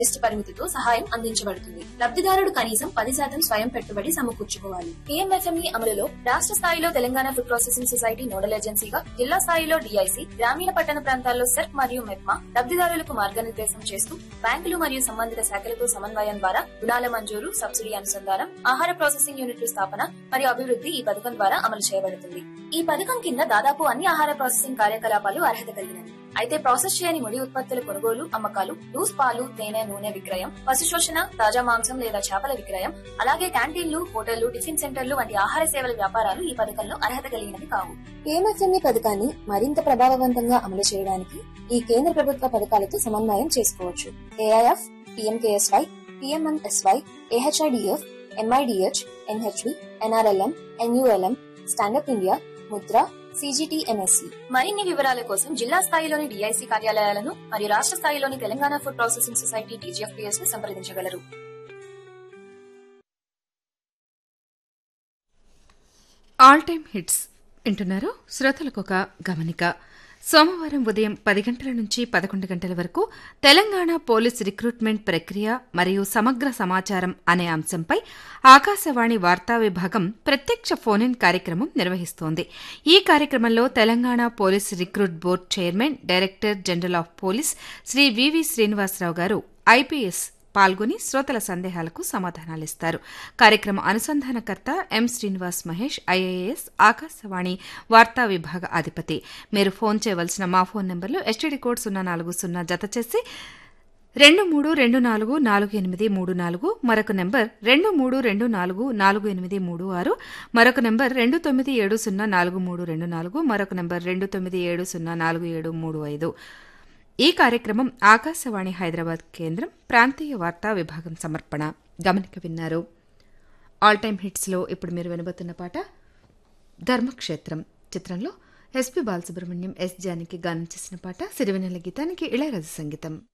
test పరిమితితో సహాయం అందించబడుతుంది లబ్ధిదారుడు కనీసం పది శాతం స్వయం పెట్టుబడి సమకూర్చుకోవాలి పిఎంఎఫ్ఎంఈ అమలులో రాష్ట్ర స్థాయిలో Telangana food processing society nodal ఏజెన్సీగా జిల్లా స్థాయిలో డిఐసి గ్రామీణ పట్టణ ప్రాంతాల్లో సెర్క్ మరియు మెప్మా లబ్ధిదారులకు మార్గనిర్దేశం చేస్తూ బ్యాంకులు మరియు సంబంధిత శాఖలతో సమన్వయం ద్వారా రుణాల మంజూరు సబ్సిడీ అనుసంధానం ఆహార ప్రాసెసింగ్ యూనిట్ల స్థాపన మరియు అభివృద్ధి ఈ పథకం ద్వారా అమలు చేయబడుతుంది ఈ పథకం కింద దాదాపు అన్ని ఆహార ప్రాసెసింగ్ కార్యకలాపాలు అర్హత కలిగినవి అయితే ప్రాసెస్ చేయని ముడి ఉత్పత్తుల కొనుగోలు అమ్మకాలు లూస్ పాలు తేనె నూనె విక్రయం పశు శోషణ తాజా మాంసం లేదా చేపల విక్రయం అలాగే క్యాంటీన్లు హోటళ్లు టిఫిన్ సెంటర్లు వంటి ఆహార సేవల వ్యాపారాలు ఈ పథకంలో అర్హత కలిగినవి కావు పిఎంఎఫ్ఎంఈ పథకాన్ని మరింత ప్రభావవంతంగా అమలు చేయడానికి ఈ కేంద్ర ప్రభుత్వ పథకాలతో సమన్వయం చేసుకోవచ్చు AIF PMKSY PMMSY AHIDF MIDH NHB NRLM NULM stand up India Mudra CGTMSE మరిన్ని వివరాల కోసం జిల్లా స్థాయిలోని డిఐసి కార్యాలయాలను మరియు రాష్ట్ర స్థాయిలోని Telangana food processing society TGFPS ను సంప్రదించగలరు ఆల్ టైమ్ హిట్స్ వింటున్నారు శ్రోతలకు ఒక గమనిక సోమవారం ఉదయం పది గంటల నుంచి పదకొండు గంటల వరకు తెలంగాణ పోలీస్ రిక్రూట్మెంట్ ప్రక్రియ మరియు సమగ్ర సమాచారం అనే అంశంపై ఆకాశవాణి వార్తా విభాగం ప్రత్యక్ష ఫోన్ ఇన్ కార్యక్రమం నిర్వహిస్తోంది ఈ కార్యక్రమంలో Telangana police recruit board chairman director general of police Shri వివి శ్రీనివాసరావు గారు ఐపీఎస్ పాల్గొని శ్రోతల సందేహాలకు సమాధానాలిస్తారు కార్యక్రమ అనుసంధానకర్త ఎం శ్రీనివాస్ మహేష్ ఐఏఎస్ ఆకాశవాణి వార్తా విభాగ అధిపతి మీరు ఫోన్ చేయవలసిన మా ఫోన్ నెంబర్లు ఎస్టీడీ కోడ్ సున్నా నాలుగు సున్నా జత చేసి రెండు మూడు రెండు నాలుగు నాలుగు ఎనిమిది మూడు నాలుగు మరొక నెంబర్ రెండు మూడు రెండు నాలుగు నాలుగు ఎనిమిది మూడు ఆరు మరొక నెంబర్ రెండు తొమ్మిది ఏడు సున్నా నాలుగు మూడు రెండు నాలుగు మరొక నెంబర్ రెండు తొమ్మిది ఏడు సున్నా నాలుగు ఏడు మూడు ఐదు ఈ కార్యక్రమం ఆకాశవాణి హైదరాబాద్ కేంద్రం ప్రాంతీయ వార్తా విభాగం సమర్పణ గమనిక విన్నారు ఆల్ టైమ్ హిట్స్లో ఇప్పుడు మీరు వినబోతున్న పాట ధర్మక్షేత్రం చిత్రంలో ఎస్పి బాలసుబ్రహ్మణ్యం ఎస్ జానికి గానం చేసిన పాట సిరివెనెల గీతానికి ఇళయరాజు సంగీతం